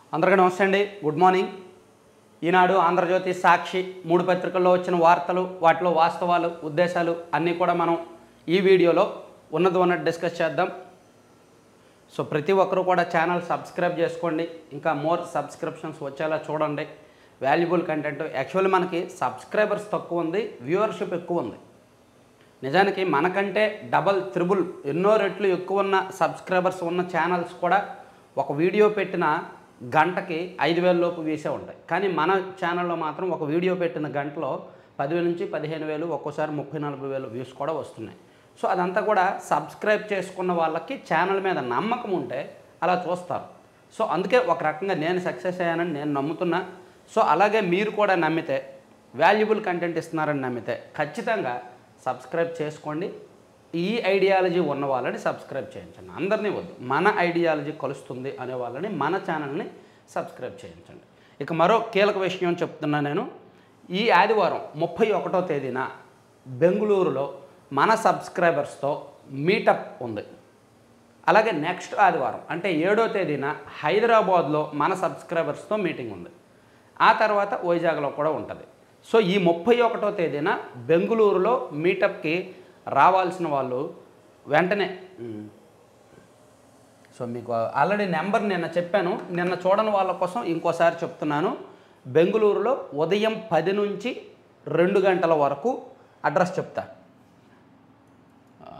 అందరికీ నమస్తే అండి గుడ్ మార్నింగ్ ఈనాడు ఆంధ్రజ్యోతి సాక్షి మూడు పత్రికల్లో వచ్చిన వార్తలు వాటిలో వాస్తవాలు ఉద్దేశాలు అన్నీ కూడా మనం ఈ వీడియోలో ఉన్నది ఉన్నట్టు డిస్కస్ చేద్దాం సో ప్రతి ఒక్కరూ కూడా ఛానల్ సబ్స్క్రైబ్ చేసుకోండి ఇంకా మోర్ సబ్స్క్రిప్షన్స్ వచ్చేలా చూడండి వాల్యుబుల్ కంటెంట్ యాక్చువల్లీ మనకి సబ్స్క్రైబర్స్ తక్కువ ఉంది వ్యూవర్షిప్ ఎక్కువ ఉంది నిజానికి మనకంటే డబల్ త్రిబుల్ ఎన్నో రెట్లు ఎక్కువ ఉన్న సబ్స్క్రైబర్స్ ఉన్న ఛానల్స్ కూడా ఒక వీడియో పెట్టిన గంటకి ఐదు వేల లోపు వీసే ఉంటాయి కానీ మన ఛానల్లో మాత్రం ఒక వీడియో పెట్టిన గంటలో పదివేల నుంచి పదిహేను వేలు ఒక్కోసారి ముప్పై నలభై వేలు వ్యూస్ కూడా వస్తున్నాయి సో అదంతా కూడా సబ్స్క్రైబ్ చేసుకున్న వాళ్ళకి ఛానల్ మీద నమ్మకం ఉంటే అలా చూస్తారు సో అందుకే ఒక రకంగా నేను సక్సెస్ అయ్యానని నేను నమ్ముతున్నా సో అలాగే మీరు కూడా నమ్మితే వాల్యుబుల్ కంటెంట్ ఇస్తున్నారని నమ్మితే ఖచ్చితంగా సబ్స్క్రైబ్ చేసుకోండి ఈ ఐడియాలజీ ఉన్న వాళ్ళని సబ్స్క్రైబ్ చేయించండి అందరినీ వద్దు మన ఐడియాలజీ కలుస్తుంది అనే వాళ్ళని మన ఛానల్ని సబ్స్క్రైబ్ చేయించండి ఇక మరో కీలక విషయం చెప్తున్నా నేను ఈ ఆదివారం ముప్పై ఒకటో తేదీన బెంగళూరులో మన సబ్స్క్రైబర్స్తో మీటప్ ఉంది అలాగే నెక్స్ట్ ఆదివారం అంటే ఏడో తేదీన హైదరాబాద్లో మన సబ్స్క్రైబర్స్తో మీటింగ్ ఉంది ఆ తర్వాత వైజాగ్లో కూడా ఉంటుంది సో ఈ ముప్పై ఒకటో తేదీన బెంగళూరులో మీటప్కి రావాల్సిన వాళ్ళు వెంటనే ఉమ్, సో మీకు ఆల్రెడీ నెంబర్ నిన్న చెప్పాను నిన్న చూడని వాళ్ళ కోసం ఇంకోసారి చెప్తున్నాను బెంగళూరులో ఉదయం పది నుంచి రెండు గంటల వరకు అడ్రస్ చెప్తా ఆ,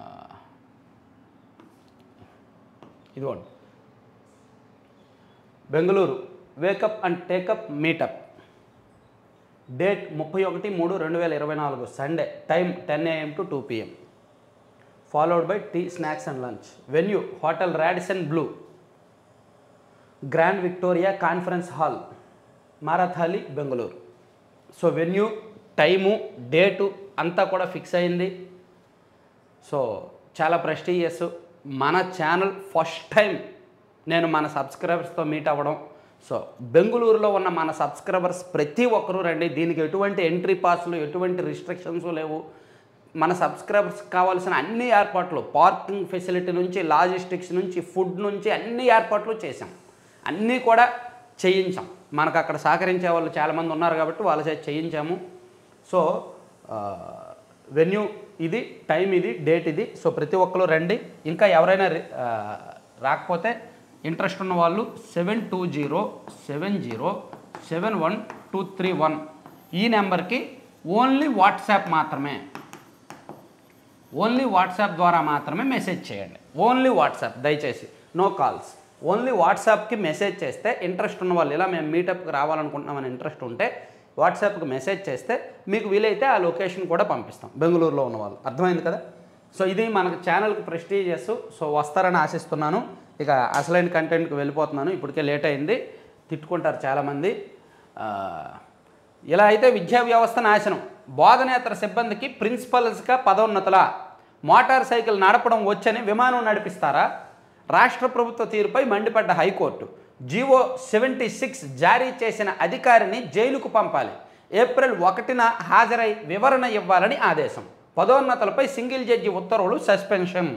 ఇదిగోండి Bengaluru wake up and take up meetup date ముప్పై ఒకటి మూడు రెండు వేల ఇరవై నాలుగు Sunday time ten AM to two PM followed by tea snacks and lunch venue hotel Radisson Blu Grand Victoria conference hall Marathahalli Bengaluru so venue time date అంతా కూడా ఫిక్స్ అయింది సో చాలా ప్రెస్టీజియస్ మన ఛానల్ ఫస్ట్ టైం నేను మన సబ్స్క్రైబర్స్తో meet అవ్వడం so బెంగళూరులో ఉన్న మన సబ్స్క్రైబర్స్ ప్రతి ఒక్కరూ రండి దీనికి ఎటువంటి ఎంట్రీ పాస్లు ఎటువంటి రిస్ట్రిక్షన్స్ లేవు మన సబ్స్క్రైబర్స్ కావాల్సిన అన్ని ఏర్పాట్లు పార్కింగ్ ఫెసిలిటీ నుంచి లాజిస్టిక్స్ నుంచి ఫుడ్ నుంచి అన్ని ఏర్పాట్లు చేసాం అన్నీ కూడా చేయించాం మనకు అక్కడ సహకరించే వాళ్ళు చాలామంది ఉన్నారు కాబట్టి వాళ్ళ చేత చేయించాము సో వెన్యూ ఇది టైం ఇది డేట్ ఇది సో ప్రతి ఒక్కరు రండి ఇంకా ఎవరైనా రి- ఆ, రాకపోతే ఇంట్రెస్ట్ ఉన్న వాళ్ళు seven two zero seven zero seven one two three one ఈ నెంబర్కి ఓన్లీ వాట్సాప్ మాత్రమే ఓన్లీ వాట్సాప్ ద్వారా మాత్రమే మెసేజ్ చేయండి ఓన్లీ వాట్సాప్ దయచేసి నో కాల్స్ ఓన్లీ వాట్సాప్కి మెసేజ్ చేస్తే ఇంట్రెస్ట్ ఉన్న వాళ్ళు ఇలా మేము మీటప్కి రావాలనుకుంటున్నామని ఇంట్రెస్ట్ ఉంటే వాట్సాప్కి మెసేజ్ చేస్తే మీకు వీలైతే ఆ లొకేషన్ కూడా పంపిస్తాం బెంగళూరులో ఉన్న వాళ్ళు అర్థమైంది కదా సో ఇది మనకు ఛానల్కి ప్రెస్టీజియస్ సో వస్తారని ఆశిస్తున్నాను ఇక అసలైన కంటెంట్కి వెళ్ళిపోతున్నాను ఇప్పటికే లేట్ అయింది తిట్టుకుంటారు చాలామంది ఆ, ఇలా అయితే విద్యా వ్యవస్థ నాశనం బోధనేతర సిబ్బందికి ప్రిన్సిపల్స్గా పదోన్నతుల మోటార్ సైకిల్ నడపడం వచ్చని విమానం నడిపిస్తారా రాష్ట్ర ప్రభుత్వ తీరుపై మండిపడ్డ హైకోర్టు జీవో సెవెంటీ సిక్స్ జారీ చేసిన అధికారిని జైలుకు పంపాలి ఏప్రిల్ ఒకటిన హాజరై వివరణ ఇవ్వాలని ఆదేశం పదోన్నతులపై సింగిల్ జడ్జి ఉత్తర్వులు సస్పెన్షన్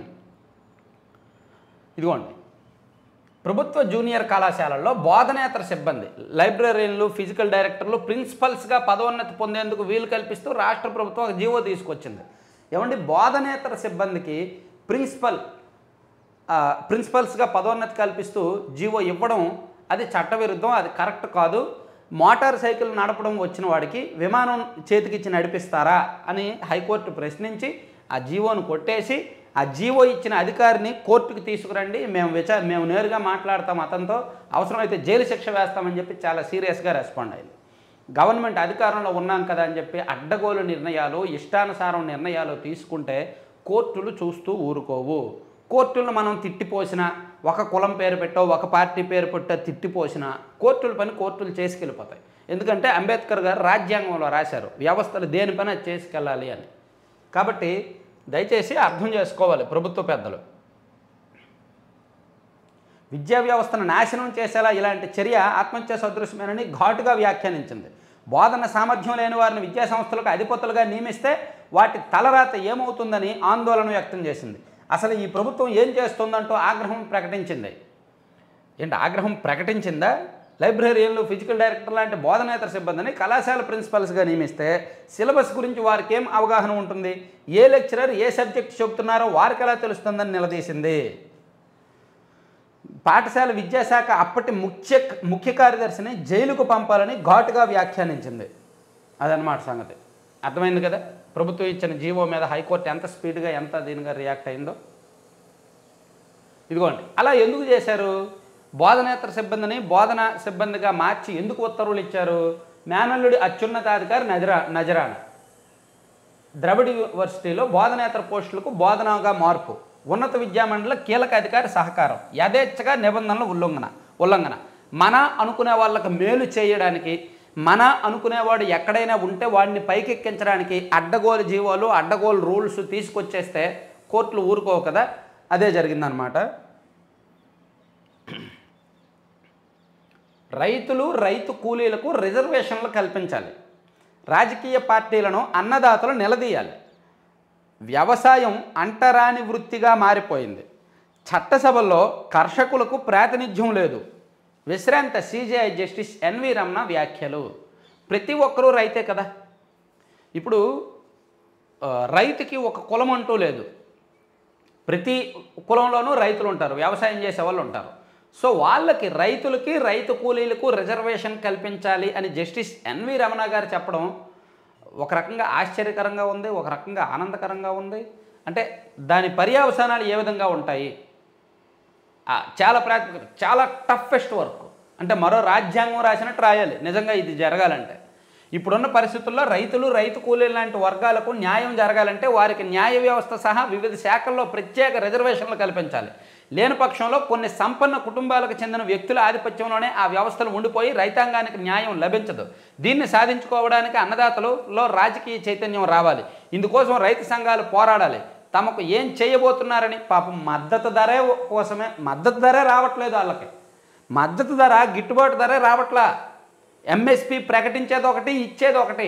ఇదిగోండి ప్రభుత్వ జూనియర్ కళాశాలల్లో బోధనేతర సిబ్బంది లైబ్రరీలు ఫిజికల్ డైరెక్టర్లు ప్రిన్సిపల్స్గా పదోన్నతి పొందేందుకు వీలు కల్పిస్తూ రాష్ట్ర ప్రభుత్వం ఒక జీవో తీసుకొచ్చింది ఏమండి బోధనేతర సిబ్బందికి ప్రిన్సిపల్ ఆ, ప్రిన్సిపల్స్గా పదోన్నతి కల్పిస్తూ జీవో ఇవ్వడం అది చట్టవిరుద్ధం అది కరెక్ట్ కాదు మోటార్ సైకిల్ నడపడం వచ్చిన వాడికి విమానం చేతికిచ్చి నడిపిస్తారా అని హైకోర్టు ప్రశ్నించి ఆ జీవోను కొట్టేసి ఆ జీవో ఇచ్చిన అధికారిని కోర్టుకు తీసుకురండి మేము విచా మేము నేరుగా మాట్లాడతాం అతనితో అవసరమైతే జైలు శిక్ష వేస్తామని చెప్పి చాలా సీరియస్గా రెస్పాండ్ అయింది గవర్నమెంట్ అధికారంలో ఉన్నాం కదా అని చెప్పి అడ్డగోలు నిర్ణయాలు ఇష్టానుసారం నిర్ణయాలు తీసుకుంటే కోర్టులు చూస్తూ ఊరుకోవు కోర్టులను మనం తిట్టిపోసిన ఒక కులం పేరు పెట్టో ఒక పార్టీ పేరు పెట్టో తిట్టిపోసిన కోర్టుల పని కోర్టులు చేసుకెళ్ళిపోతాయి ఎందుకంటే అంబేద్కర్ గారు రాజ్యాంగంలో రాశారు వ్యవస్థలు దేని పని అది చేసుకెళ్ళాలి అని కాబట్టి దయచేసి అర్థం చేసుకోవాలి ప్రభుత్వ పెద్దలు విద్యా వ్యవస్థను నాశనం చేసేలా ఇలాంటి చర్య ఆత్మహత్య సదృశ్యమేనని ఘాటుగా వ్యాఖ్యానించింది బోధన సామర్థ్యం లేని వారిని విద్యా సంస్థలకు అధిపతులుగా నియమిస్తే వాటి తలరాత ఏమవుతుందని ఆందోళన వ్యక్తం చేసింది అసలు ఈ ప్రభుత్వం ఏం చేస్తుందంటూ ఆగ్రహం ప్రకటించింది ఏంటి ఆగ్రహం ప్రకటించిందా లైబ్రరీయన్లు ఫిజికల్ డైరెక్టర్ లాంటి బోధనేతర సిబ్బందిని కళాశాల ప్రిన్సిపల్స్గా నియమిస్తే సిలబస్ గురించి వారికి ఏం అవగాహన ఉంటుంది ఏ లెక్చరర్ ఏ సబ్జెక్ట్ చెబుతున్నారో వారికి ఎలా తెలుస్తుందని నిలదీసింది పాఠశాల విద్యాశాఖ అప్పటి ముఖ్య ముఖ్య కార్యదర్శిని జైలుకు పంపాలని ఘాటుగా వ్యాఖ్యానించింది అదనమాట సంగతి అర్థమైంది కదా ప్రభుత్వం ఇచ్చిన జీవో మీద హైకోర్టు ఎంత స్పీడ్గా ఎంత దీనిగా రియాక్ట్ అయిందో ఇదిగోండి అలా ఎందుకు చేశారు బోధనేతర సిబ్బందిని బోధన సిబ్బందిగా మార్చి ఎందుకు ఉత్తర్వులు ఇచ్చారు మేనల్లుడి అత్యున్నతాధికారి నజరా నజరాన ద్రవిడ యూనివర్సిటీలో బోధనేతర పోస్టులకు బోధనగా మార్పు ఉన్నత విద్యామండలి కీలక అధికారి సహకారం యథేచ్ఛగా నిబంధనల ఉల్లంఘన ఉల్లంఘన మన అనుకునే వాళ్ళకి మేలు చేయడానికి మన అనుకునేవాడు ఎక్కడైనా ఉంటే వాడిని పైకెక్కించడానికి అడ్డగోలు జీవోలు అడ్డగోలు రూల్స్ తీసుకొచ్చేస్తే కోర్టులు ఊరుకోవు కదా అదే జరిగిందనమాట రైతులు రైతు కూలీలకు రిజర్వేషన్లు కల్పించాలి రాజకీయ పార్టీలను అన్నదాతలు నిలదీయాలి వ్యవసాయం అంటరాని వృత్తిగా మారిపోయింది చట్టసభల్లో కర్షకులకు ప్రాతినిధ్యం లేదు విశ్రాంత సిజేఐ జస్టిస్ ఎన్వి రమణ వ్యాఖ్యలు ప్రతి ఒక్కరూ రైతే కదా ఇప్పుడు ఆ, రైతుకి ఒక కులం అంటూ లేదు ప్రతి కులంలోనూ రైతులు ఉంటారు వ్యవసాయం చేసే వాళ్ళు ఉంటారు సో వాళ్ళకి రైతులకి రైతు కూలీలకు రిజర్వేషన్ కల్పించాలి అని జస్టిస్ ఎన్వి రమణ గారు చెప్పడం ఒక రకంగా ఆశ్చర్యకరంగా ఉంది ఒక రకంగా ఆనందకరంగా ఉంది అంటే దాని పర్యవసానాలు ఏ విధంగా ఉంటాయి ఆ, చాలా ప్రాక్టికల్ చాలా టఫెస్ట్ వర్క్ అంటే మరో రాజ్యాంగం రాసినట్టు రాయాలి నిజంగా ఇది జరగాలంటే ఇప్పుడున్న పరిస్థితుల్లో రైతులు రైతు కూలీలు లాంటి వర్గాలకు న్యాయం జరగాలంటే వారికి న్యాయ వ్యవస్థ సహా వివిధ శాఖల్లో ప్రత్యేక రిజర్వేషన్లు కల్పించాలి లేని పక్షంలో కొన్ని సంపన్న కుటుంబాలకు చెందిన వ్యక్తుల ఆధిపత్యంలోనే ఆ వ్యవస్థలు ఉండిపోయి రైతాంగానికి న్యాయం లభించదు దీన్ని సాధించుకోవడానికి అన్నదాతలలో రాజకీయ చైతన్యం రావాలి ఇందుకోసం రైతు సంఘాలు పోరాడాలి తమకు ఏం చేయబోతున్నారని పాపం మద్దతు ధరే కోసమే మద్దతు ధరే రావట్లేదు వాళ్ళకి మద్దతు ధర గిట్టుబాటు ధరే రావట్లా ఎంఎస్పి ప్రకటించేది ఒకటి ఇచ్చేది ఒకటి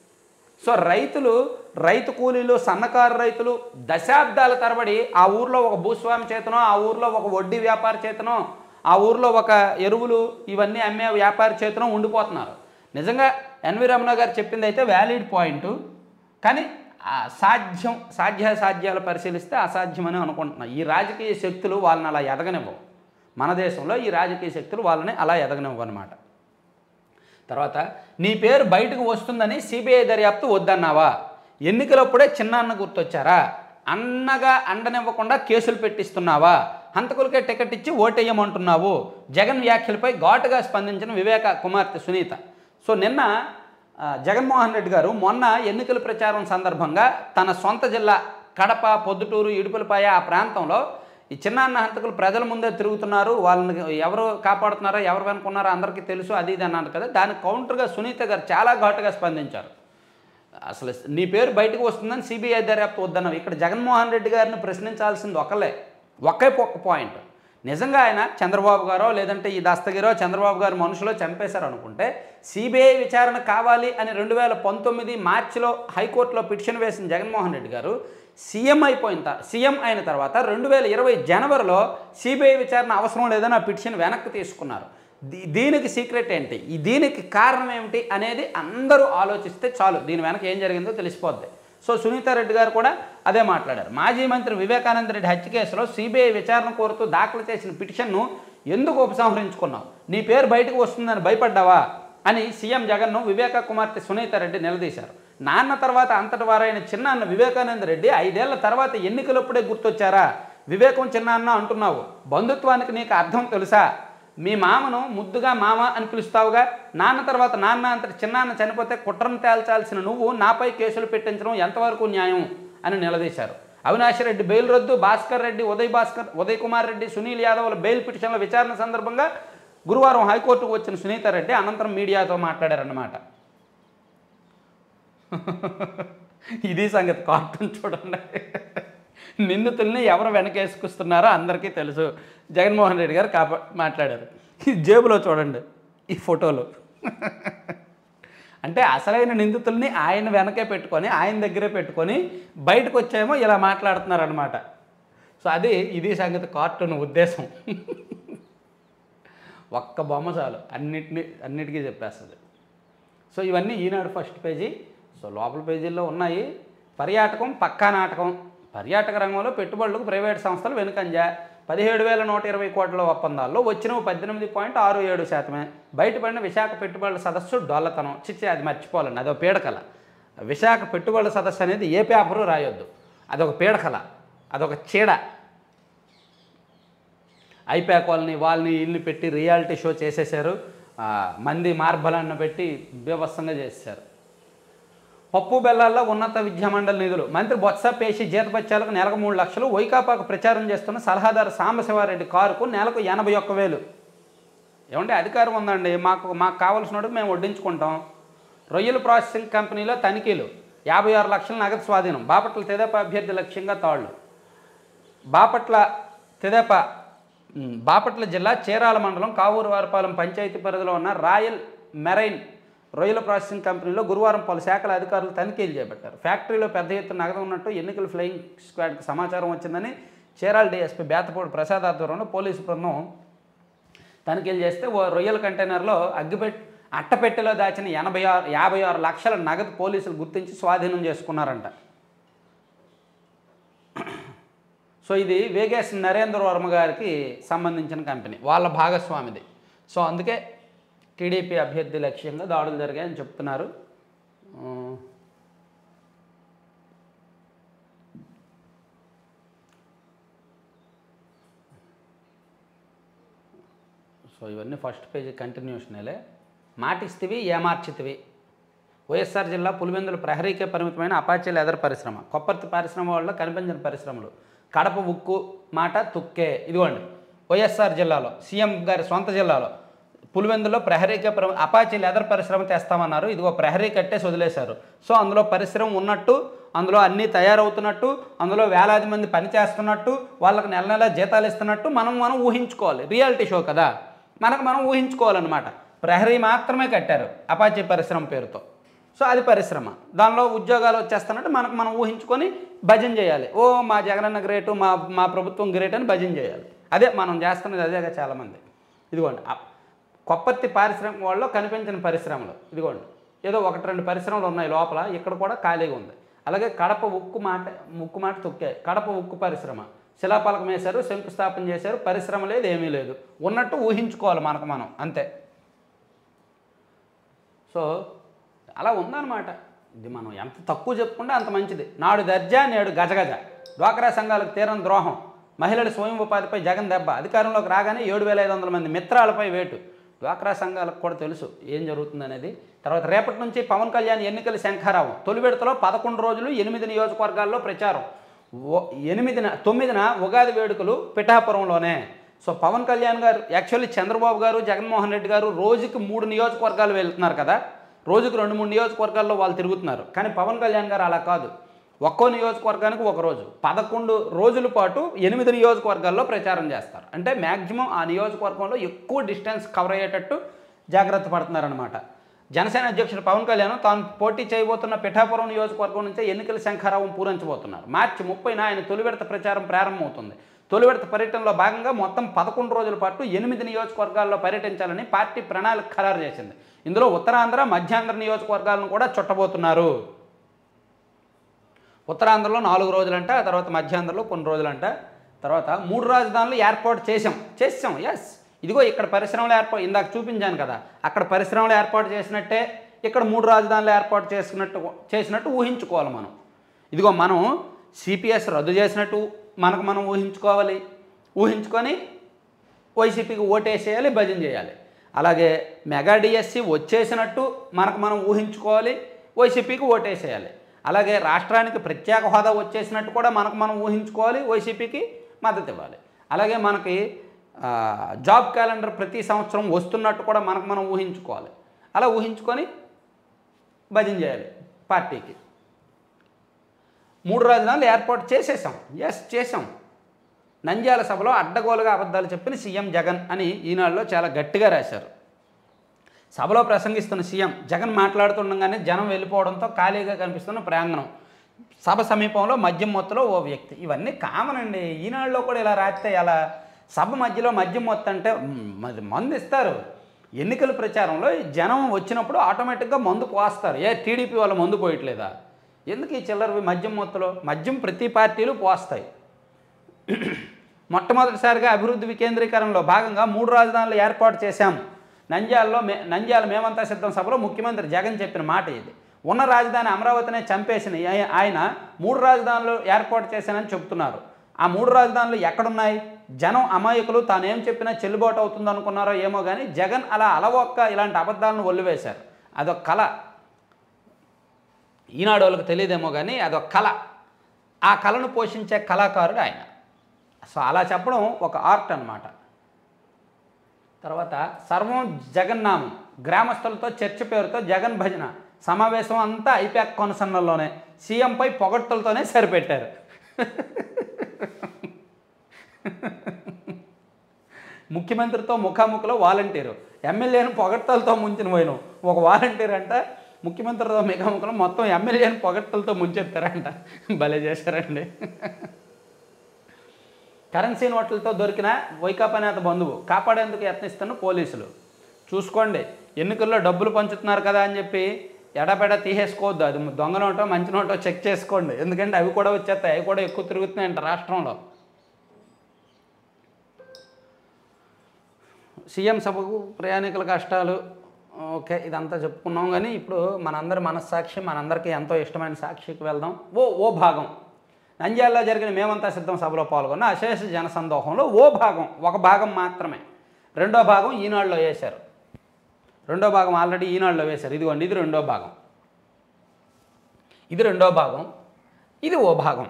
సో రైతులు రైతు కూలీలు సన్నకారు రైతులు దశాబ్దాల తరబడి ఆ ఊర్లో ఒక భూస్వామి చేతనో ఆ ఊర్లో ఒక వడ్డీ వ్యాపారి చేతనో ఆ ఊర్లో ఒక ఎరువులు ఇవన్నీ అమ్మే వ్యాపారి చేతనో ఉండిపోతున్నారు నిజంగా ఎన్వి రమణ గారు చెప్పింది అయితే వ్యాలిడ్ పాయింట్ కానీ ఆ సాధ్యం సాధ్యాసాధ్యాలు పరిశీలిస్తే అసాధ్యమని అనుకుంటున్నా ఈ రాజకీయ శక్తులు వాళ్ళని అలా ఎదగనివ్వవు మన దేశంలో ఈ రాజకీయ శక్తులు వాళ్ళని అలా ఎదగనివ్వవు అనమాట తర్వాత నీ పేరు బయటకు వస్తుందని సిబిఐ దర్యాప్తు వద్దన్నావా ఎన్నికలప్పుడే చిన్నాన్న గుర్తొచ్చారా అన్నగా అండనివ్వకుండా కేసులు పెట్టిస్తున్నావా హంతకులకే టికెట్ ఇచ్చి ఓటేయమంటున్నావు జగన్ వ్యాఖ్యలపై ఘాటుగా స్పందించిన వివేక కుమార్తె సునీత సో నిన్న ఆ, జగన్మోహన్ రెడ్డి గారు మొన్న ఎన్నికల ప్రచారం సందర్భంగా తన సొంత జిల్లా కడప పొద్దుటూరు ఇడుపులపాయ ఆ ప్రాంతంలో ఈ చిన్నాన్న హంతకులు ప్రజల ముందే తిరుగుతున్నారు వాళ్ళని ఎవరు కాపాడుతున్నారో ఎవరు వెనుకున్నారో అందరికీ తెలుసు అది ఇది అన్నారు కదా దానికి కౌంటర్గా సునీత గారు చాలా ఘాటుగా స్పందించారు అసలు నీ పేరు బయటకు వస్తుందని సిబిఐ దర్యాప్తు వద్దన్నావు ఇక్కడ జగన్మోహన్ రెడ్డి గారిని ప్రశ్నించాల్సింది ఒకలే ఒకే ఒక్క పాయింట్ నిజంగా ఆయన చంద్రబాబు గారో లేదంటే ఈ దస్తగిరో చంద్రబాబు గారు మనుషులో చంపేశారు అనుకుంటే సిబిఐ విచారణ కావాలి అని రెండు వేల పంతొమ్మిది మార్చిలో హైకోర్టులో పిటిషన్ వేసిన జగన్మోహన్ రెడ్డి గారు సీఎం అయిపోయిన త- సీఎం అయిన తర్వాత రెండు వేల ఇరవై జనవరిలో సిబిఐ విచారణ అవసరం లేదని ఆ పిటిషన్ వెనక్కి తీసుకున్నారు దీ- దీనికి సీక్రెట్ ఏంటి ఈ దీనికి కారణం ఏమిటి అనేది అందరూ ఆలోచిస్తే చాలు దీని వెనక ఏం జరిగిందో తెలిసిపోద్ది సో సునీతారెడ్డి గారు కూడా అదే మాట్లాడారు మాజీ మంత్రి వివేకానంద రెడ్డి హత్య కేసులో సిబిఐ విచారణ కోరుతూ దాఖలు చేసిన పిటిషన్ను ఎందుకు ఉపసంహరించుకున్నావు నీ పేరు బయటకు వస్తుందని భయపడ్డావా అని సీఎం జగన్ను వివేక కుమార్తె సునీతారెడ్డి నిలదీశారు నాన్న తర్వాత అంతటి వారైన చిన్నాన్న వివేకానంద రెడ్డి ఐదేళ్ల తర్వాత ఎన్నికలప్పుడే గుర్తొచ్చారా వివేకం చిన్నాన్న అంటున్నావు బంధుత్వానికి నీకు అర్థం తెలుసా మీ మామను ముద్దుగా మామ అని పిలుస్తావుగా నాన్న తర్వాత నాన్న అంతటి చిన్నాన్న చనిపోతే కుట్రను తేల్చాల్సిన నువ్వు నాపై కేసులు పెట్టించడం ఎంతవరకు న్యాయం అని నిలదీశారు అవినాష్ రెడ్డి బెయిల్ రద్దు భాస్కర్ రెడ్డి ఉదయ్ భాస్కర్ ఉదయ్ కుమార్ రెడ్డి సునీల్ యాదవ్ల బెయిల్ పిటిషన్ల విచారణ సందర్భంగా గురువారం హైకోర్టుకు వచ్చిన సునీతారెడ్డి అనంతరం మీడియాతో మాట్లాడారన్నమాట ఇది సంగతి కార్టూన్ చూడండి నిందితుల్ని ఎవరు వెనకేసుకొస్తున్నారో అందరికీ తెలుసు జగన్మోహన్ రెడ్డి గారు కాపా మాట్లాడారు ఈ జేబులో చూడండి ఈ ఫోటోలు అంటే అసలైన నిందితుల్ని ఆయన వెనకే పెట్టుకొని ఆయన దగ్గరే పెట్టుకొని బయటకు వచ్చేమో ఇలా మాట్లాడుతున్నారనమాట సో అది ఇది సంగతి కార్టూన్ ఉద్దేశం ఒక్క బొమ్మ చాలు అన్నిటిని అన్నిటికీ చెప్పేస్తుంది సో ఇవన్నీ ఈనాడు ఫస్ట్ పేజీ సో లోపల పేజీల్లో ఉన్నాయి పర్యాటకం పక్కా నాటకం పర్యాటక రంగంలో పెట్టుబడులకు ప్రైవేట్ సంస్థలు వెనుకంజ పదిహేడు వేల నూట ఇరవై కోట్ల ఒప్పందాల్లో వచ్చినవి పద్దెనిమిది పాయింట్ ఆరు ఏడు శాతమే బయటపడిన విశాఖ పెట్టుబడుల సదస్సు డొల్లతనం చిచ్చి అది మర్చిపోవాలండి అదొక పీడకల విశాఖ పెట్టుబడుల సదస్సు అనేది ఏ పేపరు రాయొద్దు అదొక పీడకల అదొక చీడ ఐపా కాలనీ వాళ్ళని ఇల్లు పెట్టి రియాలిటీ షో చేసేశారు ఆ, మంది మార్బలన్న పెట్టి బీభత్సంగా చేసేశారు పప్పు బెల్లాల్లో ఉన్నత విద్యా మండలి నిధులు మంత్రి బొత్స పేసి జీతపత్యాలకు నెలకు మూడు లక్షలు వైకాపాకు ప్రచారం చేస్తున్న సలహాదారు సాంబశివారెడ్డి కారుకు నెలకు ఎనభై ఒక్క వేలు ఏమంటే అధికారం ఉందండి మాకు మాకు కావాల్సినట్టు మేము వడ్డించుకుంటాం రొయ్యల ప్రాసెసింగ్ కంపెనీలో తనిఖీలు యాభై ఆరు లక్షల నగదు స్వాధీనం బాపట్ల తెదేపా అభ్యర్థి లక్ష్యంగా తాళ్ళు బాపట్ల తెదేప ఉమ్, బాపట్ల జిల్లా చీరాల మండలం కావూరు వారపాలెం పంచాయతీ పరిధిలో ఉన్న రాయల్ మెరైన్ రొయ్యల ప్రాసెసింగ్ కంపెనీలో గురువారం పలు శాఖల అధికారులు తనిఖీలు చేపట్టారు ఫ్యాక్టరీలో పెద్ద ఎత్తున నగదు ఉన్నట్టు ఎన్నికల ఫ్లయింగ్ స్క్వాడ్కి సమాచారం వచ్చిందని చీరాల డీఎస్పీ బేతపూడి ప్రసాద్ ఆధ్వర్యంలో పోలీసు బృందం తనిఖీలు చేస్తే ఓ రొయ్యల కంటైనర్లో అగ్గిపెట్ అట్టపెట్టెలో దాచిన ఎనభై ఆరు యాభై ఆరు లక్షల నగదు పోలీసులు గుర్తించి స్వాధీనం చేసుకున్నారంట సో ఇది వేగేస్ నరేంద్ర వర్మ గారికి సంబంధించిన కంపెనీ వాళ్ళ భాగస్వామిది సో అందుకే టీడీపీ అభ్యర్థి లక్ష్యంగా దాడులు జరిగాయని చెప్తున్నారు ఆ, సో ఇవన్నీ ఫస్ట్ పేజీ కంటిన్యూషనేలే మాటిస్తివి ఏమార్చితివి వైఎస్ఆర్ జిల్లా పులివెందుల ప్రహరీకే పరిమితమైన అపాచీ లెదర్ పరిశ్రమ కొప్పర్తి పరిశ్రమ వల్ల కనిపించిన పరిశ్రమలు కడప ఉక్కు మాట తుక్కే ఇదిగోండి వైఎస్ఆర్ జిల్లాలో సీఎం గారి సొంత జిల్లాలో పులివెందులో ప్రహరీకే పరి అపాచీ లెదర్ పరిశ్రమ తెస్తామన్నారు ఇదిగో ప్రహరీ కట్టేసి వదిలేశారు సో అందులో పరిశ్రమ ఉన్నట్టు అందులో అన్నీ తయారవుతున్నట్టు అందులో వేలాది మంది పనిచేస్తున్నట్టు వాళ్ళకి నెల నెల జీతాలు ఇస్తున్నట్టు మనం మనం ఊహించుకోవాలి రియాలిటీ షో కదా మనకు మనం ఊహించుకోవాలన్నమాట ప్రహరీ మాత్రమే కట్టారు అపాచీ పరిశ్రమ పేరుతో సో అది పరిశ్రమ దానిలో ఉద్యోగాలు వచ్చేస్తున్నట్టు మనకు మనం ఊహించుకొని భజన చేయాలి ఓ మా జగనన్న గ్రేటు మా మా ప్రభుత్వం గ్రేట్ అని భజన చేయాలి అదే మనం చేస్తున్నది అదేగా చాలామంది ఇదిగోండి ఆ కొప్పర్తి పారిశ్రామిక వాళ్ళలో కనిపించిన పరిశ్రమలు ఇదిగోండి ఏదో ఒకటి రెండు పరిశ్రమలు ఉన్నాయి లోపల ఇక్కడ కూడా ఖాళీగా ఉంది అలాగే కడప ఉక్కు మాట ఉక్కు మాట తొక్కే కడప ఉక్కు పరిశ్రమ శిలాపలకం వేశారు శంకుస్థాపన చేశారు పరిశ్రమ లేదు ఏమీ లేదు ఉన్నట్టు ఊహించుకోవాలి మనకు మనం అంతే సో అలా ఉందన్నమాట ఇది మనం ఎంత తక్కువ చెప్పుకుంటే అంత మంచిది నాడు దర్జా నేడు గజగజ డ్వాక్రా సంఘాలకు తీరం ద్రోహం మహిళల స్వయం ఉపాధిపై జగన్ దెబ్బ అధికారంలోకి రాగానే ఏడు వేల ఐదు వందల మంది మిత్రాలపై వేటు డ్వాక్రా సంఘాలకు కూడా తెలుసు ఏం జరుగుతుంది అనేది తర్వాత రేపటి నుంచి పవన్ కళ్యాణ్ ఎన్నికల శంఖారావం తొలి విడతలో పదకొండు రోజులు ఎనిమిది నియోజకవర్గాల్లో ప్రచారం ఓ- ఎనిమిదిన తొమ్మిదిన ఉగాది వేడుకలు పిఠాపురంలోనే సో పవన్ కళ్యాణ్ గారు యాక్చువల్లీ చంద్రబాబు గారు జగన్మోహన్ రెడ్డి గారు రోజుకి మూడు నియోజకవర్గాలు వెళ్తున్నారు కదా రోజుకు రెండు మూడు నియోజకవర్గాల్లో వాళ్ళు తిరుగుతున్నారు కానీ పవన్ కళ్యాణ్ గారు అలా కాదు ఒక్కో నియోజకవర్గానికి ఒక రోజు పదకొండు రోజుల పాటు ఎనిమిది నియోజకవర్గాల్లో ప్రచారం చేస్తారు అంటే మ్యాక్సిమం ఆ నియోజకవర్గంలో ఎక్కువ డిస్టెన్స్ కవర్ అయ్యేటట్టు జాగ్రత్త పడుతున్నారనమాట జనసేన అధ్యక్షుడు పవన్ కళ్యాణ్ తాను పోటీ చేయబోతున్న పిఠాపురం నియోజకవర్గం నుంచే ఎన్నికల శంఖారావం పూరించబోతున్నారు మార్చి ముప్పైన ఆయన తొలి విడత ప్రచారం ప్రారంభమవుతుంది తొలి విడత పర్యటనలో భాగంగా మొత్తం పదకొండు రోజుల పాటు ఎనిమిది నియోజకవర్గాల్లో పర్యటించాలని పార్టీ ప్రణాళిక ఖరారు చేసింది ఇందులో ఉత్తరాంధ్ర మధ్యాంధ్ర నియోజకవర్గాలను కూడా చుట్టబోతున్నారు ఉత్తరాంధ్రలో నాలుగు రోజులంట ఆ తర్వాత మధ్యాంధ్రలో కొన్ని రోజులంట తర్వాత మూడు రాజధానులు ఏర్పాటు చేసాం చేసాం ఎస్ ఇదిగో ఇక్కడ పరిశ్రమలు ఏర్పాటు ఇందాక చూపించాను కదా అక్కడ పరిశ్రమలు ఏర్పాటు చేసినట్టే ఇక్కడ మూడు రాజధానులు ఏర్పాటు చేసినట్టు చేసినట్టు ఊహించుకోవాలి మనం ఇదిగో మనం సిపిఎస్ రద్దు చేసినట్టు మనకు మనం ఊహించుకోవాలి ఊహించుకొని వైసీపీకి ఓటేసేయాలి భజన చేయాలి అలాగే మెగా డిఎస్సి వచ్చేసినట్టు మనకు మనం ఊహించుకోవాలి వైసీపీకి ఓటేసేయాలి అలాగే రాష్ట్రానికి ప్రత్యేక హోదా వచ్చేసినట్టు కూడా మనకు మనం ఊహించుకోవాలి వైసీపీకి మద్దతు ఇవ్వాలి అలాగే మనకి ఆ, జాబ్ క్యాలెండర్ ప్రతి సంవత్సరం వస్తున్నట్టు కూడా మనకు మనం ఊహించుకోవాలి అలా ఊహించుకొని భజన చేయాలి పార్టీకి మూడు రాజధానులు ఏర్పాటు చేసేసాం ఎస్ చేసాం నంద్యాల సభలో అడ్డగోలుగా అబద్ధాలు చెప్పిన సీఎం జగన్ అని ఈనాడులో చాలా గట్టిగా రాశారు సభలో ప్రసంగిస్తున్న సీఎం జగన్ మాట్లాడుతుండగానే జనం వెళ్ళిపోవడంతో ఖాళీగా కనిపిస్తున్న ప్రాంగణం సభ సమీపంలో మద్యం మొత్తంలో ఓ వ్యక్తి ఇవన్నీ కామన్ అండి ఈనాడులో కూడా ఇలా రాస్తే ఎలా సభ మధ్యలో మద్యం మొత్తం అంటే మ్, మరి మందు ఇస్తారు ఎన్నికల ప్రచారంలో ఈ జనం వచ్చినప్పుడు ఆటోమేటిక్గా మందు పోస్తారు ఏ టీడీపీ వాళ్ళు మందు పోయట్లేదా ఎందుకు ఈ చిల్లర మద్యం మొత్తలో మద్యం ప్రతి పార్టీలు పోస్తాయి మొట్టమొదటిసారిగా అభివృద్ధి వికేంద్రీకరణలో భాగంగా మూడు రాజధానులు ఏర్పాటు చేశాం నంద్యాలలో మే నంద్యాల మేమంతా సిద్ధం సభలో ముఖ్యమంత్రి జగన్ చెప్పిన మాట ఇది ఉన్న రాజధాని అమరావతినే చంపేసిన ఆయ- ఆయన మూడు రాజధానులు ఏర్పాటు చేశానని చెబుతున్నారు ఆ మూడు రాజధానులు ఎక్కడున్నాయి జనం అమాయకులు తానేం చెప్పినా చెల్లుబాటు అవుతుంది అనుకున్నారో ఏమో కానీ జగన్ అలా అలవొక్క ఇలాంటి అబద్ధాలను ఒల్లివేశారు అదొక కళ ఈనాడు వాళ్ళకి తెలియదేమో కానీ అదొక కళ ఆ కళను పోషించే కళాకారుడు ఆయన సో అలా చెప్పడం ఒక ఆర్ట్ అన్నమాట తర్వాత సర్వం జగన్నామం గ్రామస్తులతో చర్చ పేరుతో జగన్ భజన సమావేశం అంతా ఐపాక్ కొనసన్నల్లోనే సీఎంపై పొగడ్తలతోనే సరిపెట్టారు ముఖ్యమంత్రితో ముఖాముఖిలో వాలంటీరు ఎమ్మెల్యేను పొగడ్తలతో ముంచిన పోయిన ఒక వాలంటీర్ అంట ముఖ్యమంత్రితో ముఖాముఖిలో మొత్తం ఎమ్మెల్యేను పొగడ్తలతో ముంచెత్తారంట భలే చేశారండి కరెన్సీ నోట్లతో దొరికిన వైకాపా నేత బంధువు కాపాడేందుకు యత్నిస్తున్న పోలీసులు చూసుకోండి ఎన్నికల్లో డబ్బులు పంచుతున్నారు కదా అని చెప్పి ఎడబెడ తీసేసుకోవద్దు అది దొంగ నోటో మంచి నోటో చెక్ చేసుకోండి ఎందుకంటే అవి కూడా వచ్చేస్తాయి అవి కూడా ఎక్కువ తిరుగుతున్నాయంట రాష్ట్రంలో సీఎం సభకు ప్రయాణికుల కష్టాలు ఓకే ఇదంతా చెప్పుకున్నాం కానీ ఇప్పుడు మనందరి మనస్సాక్షి మనందరికీ ఎంతో ఇష్టమైన సాక్షికి వెళ్దాం ఓ ఓ భాగం నంద్యాలలో జరిగిన మేమంతా సిద్ధం సభలో పాల్గొన్న అశేష జనసందోహంలో ఓ భాగం ఒక భాగం మాత్రమే రెండో భాగం ఈనాడులో వేశారు రెండో భాగం ఆల్రెడీ ఈనాడులో వేశారు ఇదిగోండి ఇది రెండో భాగం ఇది రెండో భాగం ఇది ఓ భాగం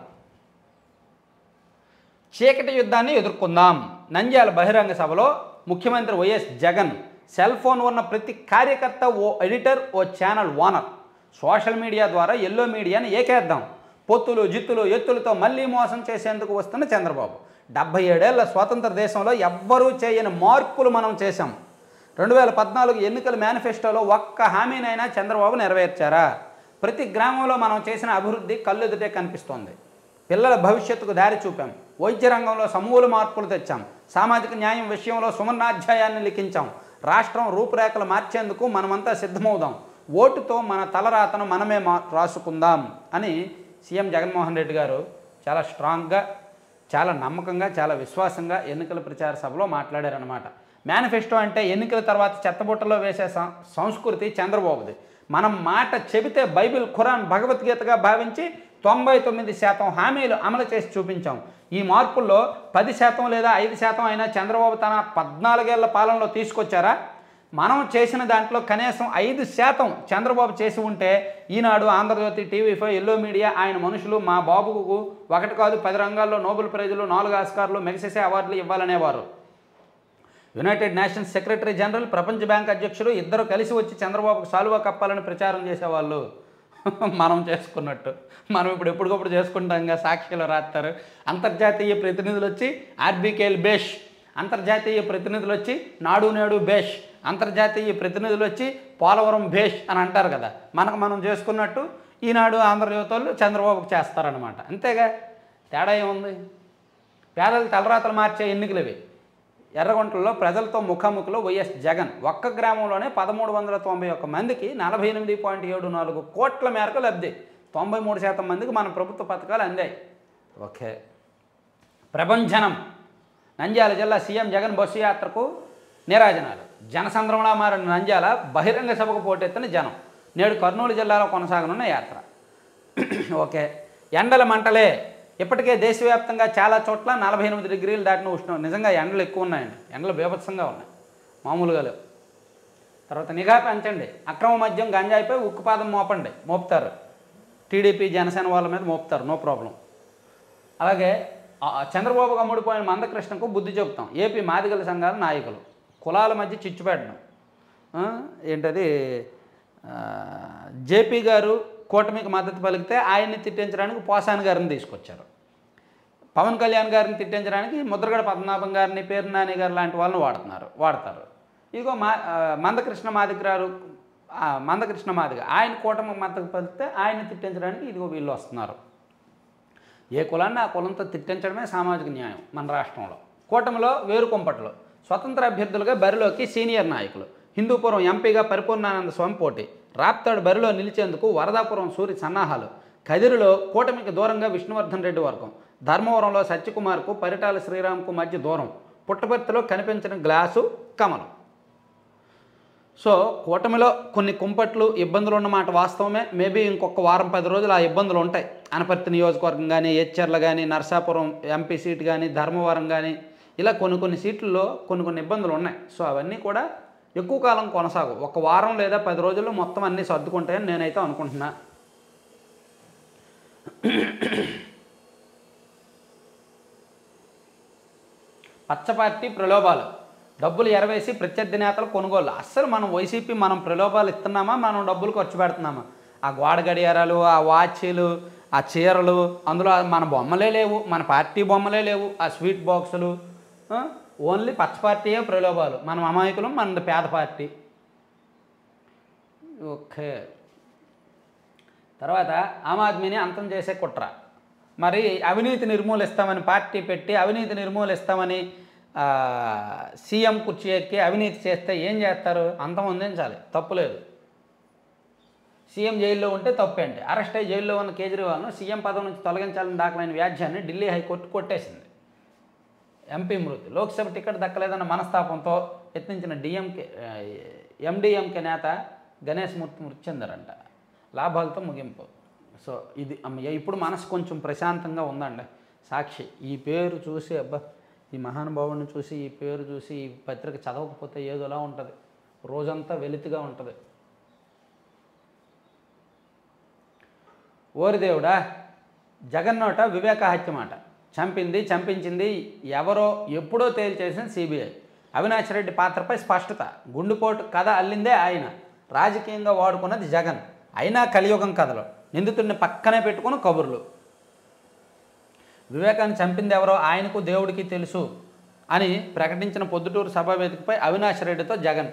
చీకటి యుద్ధాన్ని ఎదుర్కొందాం నంద్యాల బహిరంగ సభలో ముఖ్యమంత్రి వైఎస్ జగన్ సెల్ ఫోన్ ఉన్న ప్రతి కార్యకర్త ఓ ఎడిటర్ ఓ ఛానల్ ఓనర్ సోషల్ మీడియా ద్వారా ఎల్లో మీడియాని ఏకేద్దాం పొత్తులు జిత్తులు ఎత్తులతో మళ్ళీ మోసం చేసేందుకు వస్తున్న చంద్రబాబు డెబ్బై ఏడేళ్ల స్వాతంత్ర దేశంలో ఎవ్వరూ చేయని మార్పులు మనం చేశాం రెండు వేల పద్నాలుగు ఎన్నికల మేనిఫెస్టోలో ఒక్క హామీనైనా చంద్రబాబు నెరవేర్చారా ప్రతి గ్రామంలో మనం చేసిన అభివృద్ధి కళ్ళెదుటే కనిపిస్తోంది పిల్లల భవిష్యత్తుకు దారి చూపాం వైద్య రంగంలో సమూల మార్పులు తెచ్చాం సామాజిక న్యాయం విషయంలో సువర్ణాధ్యాయాన్ని లిఖించాం రాష్ట్రం రూపురేఖలు మార్చేందుకు మనమంతా సిద్ధమవుదాం ఓటుతో మన తలరాతను మనమే మా రాసుకుందాం అని సీఎం జగన్మోహన్ రెడ్డి గారు చాలా స్ట్రాంగ్గా చాలా నమ్మకంగా చాలా విశ్వాసంగా ఎన్నికల ప్రచార సభలో మాట్లాడారనమాట మేనిఫెస్టో అంటే ఎన్నికల తర్వాత చెత్తబుట్టలో వేసే సం- సంస్కృతి చంద్రబాబుది మనం మాట చెబితే బైబిల్ ఖురాన్ భగవద్గీతగా భావించి తొంభై తొమ్మిది శాతం హామీలు అమలు చేసి చూపించాం ఈ మార్పుల్లో పది శాతం లేదా ఐదు శాతం అయినా చంద్రబాబు తన పద్నాలుగేళ్ల పాలనలో తీసుకొచ్చారా మనం చేసిన దాంట్లో కనీసం ఐదు శాతం చంద్రబాబు చేసి ఉంటే Eenadu Andhrajyothi TV five yellow media ఆయన మనుషులు మా బాబుకు ఒకటి కాదు పది రంగాల్లో నోబెల్ ప్రైజులు నాలుగు ఆస్కార్లు మెగసెసే అవార్డులు ఇవ్వాలనేవారు యునైటెడ్ నేషన్స్ సెక్రటరీ జనరల్ ప్రపంచ బ్యాంక్ అధ్యక్షుడు ఇద్దరు కలిసి వచ్చి చంద్రబాబుకు సాలువా కప్పాలని ప్రచారం చేసేవాళ్ళు మనం చేసుకున్నట్టు మనం ఇప్పుడు ఎప్పటికప్పుడు చేసుకుంటాంగా సాక్షిలో రాస్తారు అంతర్జాతీయ ప్రతినిధులు వచ్చి ఆర్బీకేల్ బేష్ అంతర్జాతీయ ప్రతినిధులు వచ్చి నాడు నేడు బేష్ అంతర్జాతీయ ప్రతినిధులు వచ్చి పోలవరం భేష్ అని అంటారు కదా మనకు మనం చేసుకున్నట్టు ఈనాడు ఆంధ్రజ్యోతి వాళ్ళు చంద్రబాబుకు చేస్తారనమాట అంతేగా తేడా ఏముంది పేదల తలరాతలు మార్చే ఎన్నికలు ఇవి ఎర్రగుంటల్లో ప్రజలతో ముఖాముఖిలో వైఎస్ జగన్ ఒక్క గ్రామంలోనే పదమూడు వందల తొంభై ఒక్క మందికి నలభై ఎనిమిది పాయింట్ ఏడు నాలుగు కోట్ల మేరకు లబ్ధి తొంభై మూడు శాతం మందికి మన ప్రభుత్వ పథకాలు అందాయి ఓకే ప్రభంజనం నంద్యాల జిల్లా సీఎం జగన్ బస్సు యాత్రకు నీరాజనాలు జనసంద్రంలా మారిన నంద్యాల బహిరంగ సభకు పోటెత్తిన జనం నేడు కర్నూలు జిల్లాలో కొనసాగనున్న యాత్ర ఓకే ఎండల మంటలే ఇప్పటికే దేశవ్యాప్తంగా చాలా చోట్ల నలభై ఎనిమిది డిగ్రీలు దాటిన ఉష్ణం నిజంగా ఎండలు ఎక్కువ ఉన్నాయండి ఎండలు బీభత్సంగా ఉన్నాయి మామూలుగా లేవు తర్వాత నిఘా పెంచండి అక్రమ మద్యం గంజాయిపై ఉక్కుపాదం మోపండి మోపుతారు టీడీపీ జనసేన వాళ్ళ మీద మోపుతారు నో ప్రాబ్లం అలాగే ఆ, చంద్రబాబు అమ్ముడిపోయిన మందకృష్ణకు బుద్ధి చెబుతాం ఏపీ మాదిగల సంఘాల నాయకులు కులాల మధ్య చిచ్చు పెట్టడం ఆ, ఏంటది ఆ, జేపీ గారు కూటమికి మద్దతు పలికితే ఆయన్ని తిట్టించడానికి పోసాని గారిని తీసుకొచ్చారు పవన్ కళ్యాణ్ గారిని తిట్టించడానికి ముద్రగడ పద్మనాభం గారిని పేరు నాని గారు లాంటి వాళ్ళని వాడుతున్నారు వాడతారు ఇదిగో మా ఆ, మందకృష్ణ మాదిగరారు ఆ, మందకృష్ణ మాదిగ ఆయన కూటమి మద్దతు పలికితే ఆయన్ని తిట్టించడానికి ఇదిగో వీళ్ళు వస్తున్నారు ఏ కులాన్ని ఆ కులంతో తిట్టించడమే సామాజిక న్యాయం మన రాష్ట్రంలో కూటమిలో వేరు కుంపట్లు స్వతంత్ర అభ్యర్థులుగా బరిలోకి సీనియర్ నాయకులు హిందూపురం ఎంపీగా పరిపూర్ణానంద స్వామి పోటీ రాప్తాడు బరిలో నిలిచేందుకు వరదాపురం సూరి సన్నాహాలు కదిరిలో కూటమికి దూరంగా విష్ణువర్ధన్ రెడ్డి వర్గం ధర్మవరంలో సత్యకుమార్కు పరిటాల శ్రీరామ్కు మధ్య దూరం పుట్టపర్తిలో కనిపించిన గ్లాసు కమలం సో కూటమిలో కొన్ని కుంపట్లు ఇబ్బందులు ఉన్నమాట వాస్తవమే మేబీ ఇంకొక వారం పది రోజులు ఆ ఇబ్బందులు ఉంటాయి అనపర్తి నియోజకవర్గం కానీ హెచ్ఆర్లు కానీ నర్సాపురం ఎంపీ సీట్ కానీ ధర్మవరం కానీ ఇలా కొన్ని కొన్ని సీట్లలో కొన్ని కొన్ని ఇబ్బందులు ఉన్నాయి సో అవన్నీ కూడా ఎక్కువ కాలం కొనసాగు ఒక వారం లేదా పది రోజుల్లో మొత్తం అన్నీ సర్దుకుంటాయని నేనైతే అనుకుంటున్నా పచ్చపార్టీ ప్రలోభాలు డబ్బులు ఎరవేసి ప్రత్యర్థి నేతలు కొనుగోలు అస్సలు మనం వైసీపీ మనం ప్రలోభాలు ఇస్తున్నామా మనం డబ్బులు ఖర్చు పెడుతున్నామా ఆ గోడ గడియారాలు ఆ వాచీలు ఆ చీరలు అందులో మన బొమ్మలే లేవు మన పార్టీ బొమ్మలే లేవు ఆ స్వీట్ బాక్సులు ఆ, ఓన్లీ పచ్చ పార్టీయే ప్రలోభాలు మనం అమాయకులం మన పేద పార్టీ ఓకే తర్వాత ఆమ్ ఆద్మీని అంతం చేసే కుట్ర మరి అవినీతి నిర్మూలిస్తామని పార్టీ పెట్టి అవినీతి నిర్మూలిస్తామని ఆ, సీఎం కుర్చీ ఎక్కి అవినీతి చేస్తే ఏం చేస్తారు అంతం అందించాలి తప్పులేదు సీఎం జైల్లో ఉంటే తప్పేంటి అరెస్ట్ అయ్యి జైల్లో ఉన్న కేజ్రీవాల్ను సీఎం పదవి నుంచి తొలగించాలని దాఖలైన వ్యాజ్యాన్ని ఢిల్లీ హైకోర్టు కొట్టేసింది ఎంపీ మృతి లోక్సభ టికెట్ దక్కలేదన్న మనస్తాపంతో యత్నించిన డిఎంకే ఎండిఎంకే నేత గణేష్ మూర్తి మృతి చెందారంట లాభాలతో ముగింపు సో ఇది అమ్మయ్య ఇప్పుడు మనసు కొంచెం ప్రశాంతంగా ఉందండి సాక్షి ఈ పేరు చూసి అబ్బా ఈ మహానుభావుడిని చూసి ఈ పేరు చూసి ఈ పత్రిక చదవకపోతే ఏదోలా ఉంటుంది రోజంతా వెలితిగా ఉంటుంది ఓరి దేవుడా జగన్నోట వివేక హత్య మాట చంపింది చంపించింది ఎవరో ఎప్పుడో తేల్చేసింది సిబిఐ అవినాష్ రెడ్డి పాత్రపై స్పష్టత గుండుపోటు కథ అల్లిందే ఆయన రాజకీయంగా వాడుకున్నది జగన్ అయినా కలియుగం కథలో నిందితుడిని పక్కనే పెట్టుకుని కబుర్లు వివేకాన్ని చంపింది ఎవరో ఆయనకు దేవుడికి తెలుసు అని ప్రకటించిన పొద్దుటూరు సభా వేదికపై అవినాష్ రెడ్డితో జగన్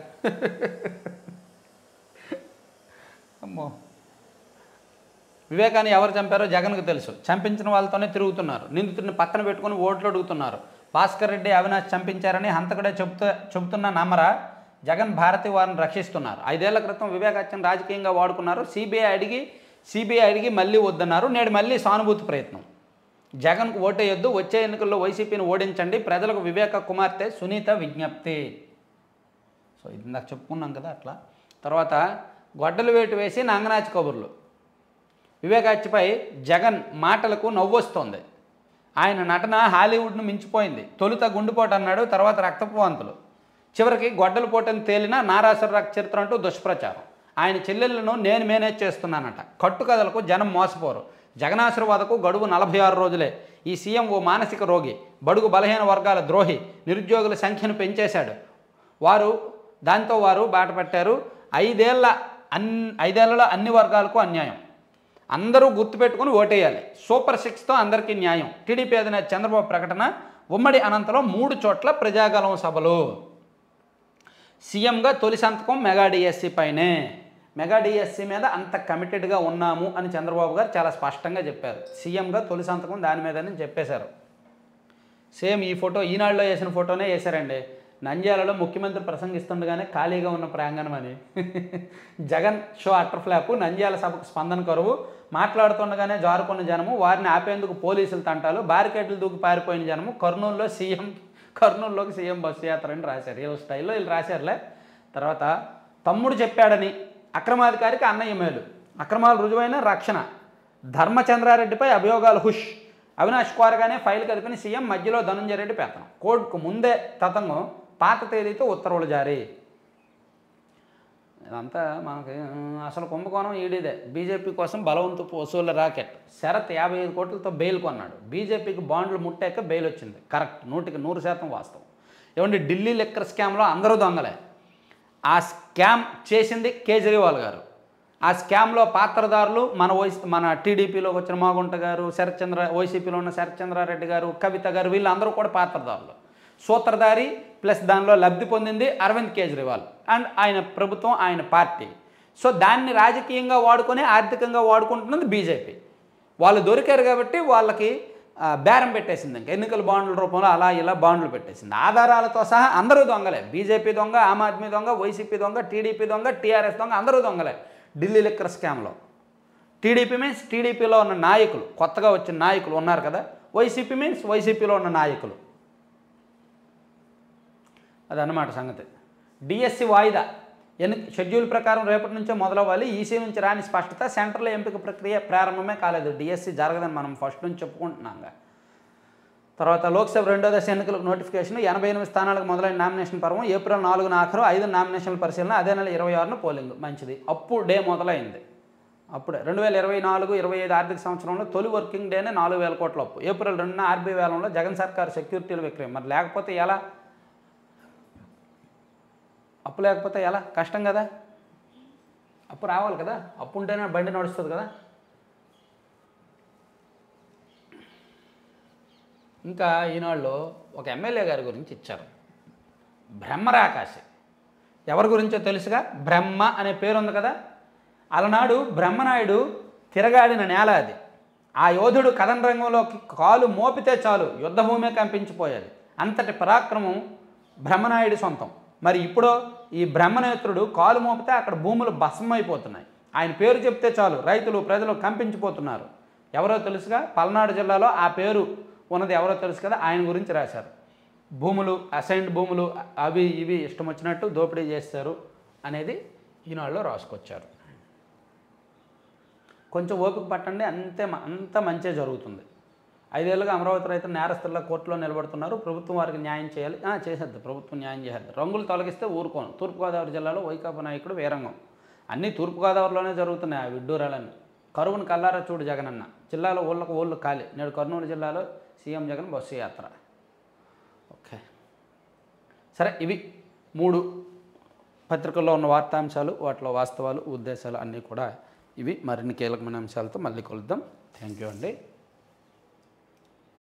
అమ్మో వివేకాన్ని ఎవరు చంపారో జగన్కు తెలుసు చంపించిన వాళ్ళతోనే తిరుగుతున్నారు నిందితుడిని పక్కన పెట్టుకుని ఓట్లు అడుగుతున్నారు భాస్కర్ రెడ్డి అవినాష్ చంపించారని హంతకుడే చెబుతూ చెబుతున్న నమ్మరా జగన్ భారతి వారిని రక్షిస్తున్నారు ఐదేళ్ల క్రితం వివేక్ హత్యను రాజకీయంగా వాడుకున్నారు సిబిఐ అడిగి సిబిఐ అడిగి మళ్ళీ వద్దన్నారు నేడు మళ్ళీ సానుభూతి ప్రయత్నం జగన్కు ఓటేయొద్దు వచ్చే ఎన్నికల్లో వైసీపీని ఓడించండి ప్రజలకు వివేక కుమార్తె సునీత విజ్ఞప్తి సో ఇది ఇందాక చెప్పుకున్నాం కదా అట్లా తర్వాత గొడ్డలు వేటు వేసి నంగనాచి కబుర్లు వివేకాచ్యపై జగన్ మాటలకు నవ్వొస్తోంది ఆయన నటన హాలీవుడ్ను మించిపోయింది తొలుత గుండెపోటు అన్నాడు తర్వాత రక్తపు వాంతులు చివరికి గొడ్డలు పోటని తేలిన నారాసుర చరిత్ర అంటూ దుష్ప్రచారం ఆయన చెల్లెళ్లను నేను మేనేజ్ చేస్తున్నానట కట్టుకథలకు జనం మోసపోరు జగనాశీర్వాదకు గడువు నలభై ఆరు రోజులే ఈ సీఎం ఓ మానసిక రోగి బడుగు బలహీన వర్గాల ద్రోహి నిరుద్యోగుల సంఖ్యను పెంచేశాడు వారు దాంతో వారు బాట పట్టారు ఐదేళ్ల అన్ ఐదేళ్లలో అన్ని వర్గాలకు అన్యాయం అందరూ గుర్తుపెట్టుకుని ఓటేయాలి సూపర్ సిక్స్తో అందరికీ న్యాయం టీడీపీ అధినేత చంద్రబాబు ప్రకటన ఉమ్మడి అనంతలో మూడు చోట్ల ప్రజాగలం సభలు సీఎంగా తొలి సంతకం మెగా డిఎస్సి పైనే మెగా డిఎస్సి మీద అంత కమిటెడ్గా ఉన్నాము అని చంద్రబాబు గారు చాలా స్పష్టంగా చెప్పారు సీఎంగా తొలి సంతకం దాని మీదని చెప్పేశారు సేమ్ ఈ ఫోటో ఈనాడులో వేసిన ఫోటోనే వేశారండి నంద్యాలలో ముఖ్యమంత్రి ప్రసంగిస్తుండగానే ఖాళీగా ఉన్న ప్రాంగణం అని Jagan show utter flop Nandyala సభకు స్పందన కరువు మాట్లాడుతుండగానే జారుకున్న జనము వారిని ఆపేందుకు పోలీసులు తంటాలు బారికేడ్లు దూకి పారిపోయిన జనము కర్నూలులో సీఎం కర్నూలులోకి సీఎం బస్సు యాత్ర అని రాశారు వీళ్ళ స్టైల్లో వీళ్ళు రాశారులే తర్వాత తమ్ముడు చెప్పాడని అక్రమాధికారికి అన్నయ్య మేలు అక్రమాలు రుజువైన రక్షణ ధర్మచంద్రారెడ్డిపై అభియోగాలు హుష్ అవినాష్ కోరగానే ఫైల్ కదిపిన సీఎం మధ్యలో ధనుంజయ రెడ్డి పెత్తనం కోర్టుకు ముందే తతంగం పాత తేదీతో ఉత్తర్వులు జారీ ఇదంతా మనకి ఉమ్, అసలు కుంభకోణం ఈడీదే బీజేపీ కోసం బలవంతపు వసూళ్ల రాకెట్ శరత్ యాభై ఐదు కోట్లతో బెయిల్ కొన్నాడు బీజేపీకి బాండ్లు ముట్టాక బెయిల్ వచ్చింది కరెక్ట్ నూటికి నూరు శాతం వాస్తవం ఏమండి ఢిల్లీ లెక్కర్ స్కామ్లో అందరూ దొంగలే ఆ స్కామ్ చేసింది కేజ్రీవాల్ గారు ఆ స్కామ్లో పాత్రదారులు మన వైస్ మన టీడీపీలోకి వచ్చిన మాగుంట గారు శరత్చంద్ర వైసీపీలో ఉన్న శరత్చంద్రారెడ్డి గారు కవిత గారు వీళ్ళందరూ కూడా పాత్రదారులు సూత్రధారి ప్లస్ దానిలో లబ్ధి పొందింది అరవింద్ కేజ్రీవాల్ అండ్ ఆయన ప్రభుత్వం ఆయన పార్టీ సో దాన్ని రాజకీయంగా వాడుకొని ఆర్థికంగా వాడుకుంటున్నది బీజేపీ వాళ్ళు దొరికారు కాబట్టి వాళ్ళకి ఆ, బేరం పెట్టేసింది ఇంకా ఎన్నికల బాండ్ల రూపంలో అలా ఇలా బాండ్లు పెట్టేసింది ఆధారాలతో సహా అందరూ దొంగలే బీజేపీ దొంగ ఆమ్ ఆద్మీ దొంగ వైసీపీ దొంగ టీడీపీ దొంగ టీఆర్ఎస్ దొంగ అందరూ దొంగలే ఢిల్లీ లిక్కర్ స్కామ్లో టీడీపీ మీన్స్ టీడీపీలో ఉన్న నాయకులు కొత్తగా వచ్చిన నాయకులు ఉన్నారు కదా వైసీపీ మీన్స్ వైసీపీలో ఉన్న నాయకులు అదన్నమాట సంగతి డిఎస్సి వాయిదా ఎన్ని షెడ్యూల్ ప్రకారం రేపటి నుంచే మొదలవ్వాలి ఈసీ నుంచి రాని స్పష్టత సెంట్రల్ ఎంపిక ప్రక్రియ ప్రారంభమే కాలేదు డిఎస్సి జరగదని మనం ఫస్ట్ నుంచి చెప్పుకుంటున్నాంగా తర్వాత లోక్సభ రెండో దశ ఎన్నికలకు నోటిఫికేషన్ ఎనభై ఎనిమిది స్థానాలకు మొదలైన నామినేషన్ పర్వం ఏప్రిల్ నాలుగున ఆఖరు ఐదు నామినేషన్ల పరిశీలన అదే నెల ఇరవై ఆరున పోలింగ్ మంచిది అప్పుడు డే మొదలైంది అప్పుడే రెండు వేల ఇరవై నాలుగు ఇరవై ఐదు ఆర్థిక సంవత్సరంలో తొలి వర్కింగ్ డేనే నాలుగు వేల కోట్ల అప్పు ఏప్రిల్ రెండున ఆర్బీఐ వేలంలో జగన్ సర్కార్ సెక్యూరిటీలు విక్రయం మరి లేకపోతే ఎలా అప్పు లేకపోతే ఎలా కష్టం కదా అప్పు రావాలి కదా అప్పు ఉంటేనే బండి నడుస్తుంది కదా ఇంకా ఈనాళ్ళు ఒక ఎమ్మెల్యే గారి గురించి ఇచ్చారు బ్రహ్మరాకాశి ఎవరి గురించో తెలుసుగా బ్రహ్మ అనే పేరు ఉంది కదా అలనాడు బ్రహ్మనాయుడు తిరగాడిన నేల అది ఆ యోధుడు కథన రంగంలోకి కాలు మోపితే చాలు యుద్ధభూమే కంపించిపోయేది అంతటి పరాక్రమం బ్రహ్మనాయుడి సొంతం మరి ఇప్పుడు ఈ బ్రహ్మనేత్రుడు కాలు మోపితే అక్కడ భూములు భస్మైపోతున్నాయి ఆయన పేరు చెప్తే చాలు రైతులు ప్రజలు కంపించిపోతున్నారు ఎవరో తెలుసుగా పల్నాడు జిల్లాలో ఆ పేరు ఉన్నది ఎవరో తెలుసు కదా ఆయన గురించి రాశారు భూములు అసైన్డ్ భూములు అవి ఇవి ఇష్టం వచ్చినట్టు దోపిడీ చేస్తారు అనేది ఈనాడులో రాసుకొచ్చారు కొంచెం ఓపిక పట్టండి అంతే మ- అంత మంచే జరుగుతుంది ఐదేళ్లుగా అమరావతి రైతులు నేరస్తుల్లో కోర్టులో నిలబడుతున్నారు ప్రభుత్వం వారికి న్యాయం చేయాలి ఆ, చేసేద్ది ప్రభుత్వం న్యాయం చేసేద్ది రంగులు తొలగిస్తే ఊరుకోను తూర్పుగోదావరి జిల్లాలో వైకాపా నాయకుడు వీరంగం అన్నీ తూర్పుగోదావరిలోనే జరుగుతున్నాయి ఆ విడ్డూరాలన్నీ కరువును కల్లారా చూడు జగనన్న జిల్లాలో ఊళ్ళకు ఊళ్ళు ఖాళీ నేడు కర్నూలు జిల్లాలో సీఎం జగన్ బస్సు యాత్ర ఓకే సరే ఇవి మూడు పత్రికల్లో ఉన్న వార్తాంశాలు వాటిలో వాస్తవాలు ఉద్దేశాలు అన్నీ కూడా ఇవి మరిన్ని కీలకమైన అంశాలతో మళ్ళీ కలుద్దాం థ్యాంక్ యూ అండి